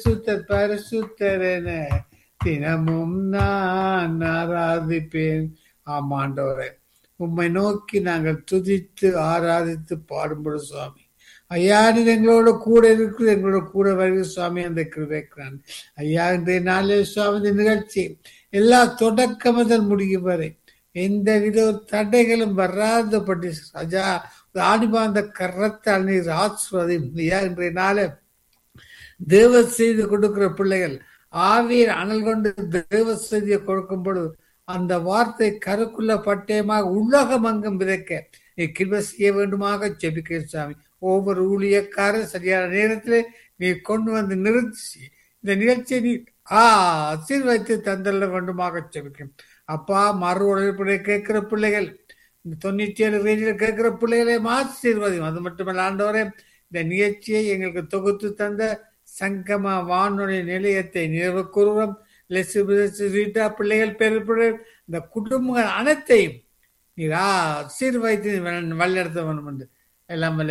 பரிசுத்தர் பரிசுத்தர் என தினமும் நான் ஆராதிப்பேன் ஆமாண்டவரே உம்மை நோக்கி நாங்கள் துதித்து ஆராதித்து பாடும்பொழுது சுவாமி ஐயா நீர் எங்களோட கூட இருக்குது எங்களோட கூட வருகிற சுவாமி அந்த கிருபைக்கிறான் ஐயா இன்றைய நாளே சுவாமி இந்த நிகழ்ச்சி எல்லா தொடக்க முதல் முடியும் வரை எந்த வித தடைகளும் வராதபடி ஐயா ஆணிபாந்த கரத்தால் நீர் ஆசுவதை ஐயா இன்றைய நாளே தேவ செய்தி கொடுக்கிற பிள்ளைகள் ஆவியர் அனல் கொண்டு தேவ செய்தியை கொடுக்கும் பொழுது அந்த வார்த்தை கருக்குள்ள பட்டயமாக உலகம் அங்கும் விதைக்க நீ கிருப செய்ய வேண்டுமாக ஜெபிக்கிறேன் சாமி ஒவ்வொரு ஊழியக்காரர் சரியான நேரத்தில் நீ கொண்டு வந்து நிறுத்தி இந்த நிகழ்ச்சியை நீ ஆசீர்வதித்து தந்தல்ல வேண்டுமாக ஜெபிக்கும் அப்பா மறு உழைப்புடைய கேட்கிற பிள்ளைகள் இந்த தொண்ணூற்றி ஏழு ரேஞ்சில் கேட்கிற பிள்ளைகளை ஆசீர்வதியும் அது மட்டுமல்ல ஆண்டவரே இந்த நிகழ்ச்சியை எங்களுக்கு தொகுத்து தந்த சங்கம வானொலி நிலையத்தை நிறைவு கூறுகிறோம் ரீட்டா பிள்ளைகள் பெரு இந்த குடும்பங்கள் அனைத்தையும் நீர் ஆசீர்வதித்து வழிநடத்த வேண்டும் என்று எல்லாம் வல்ல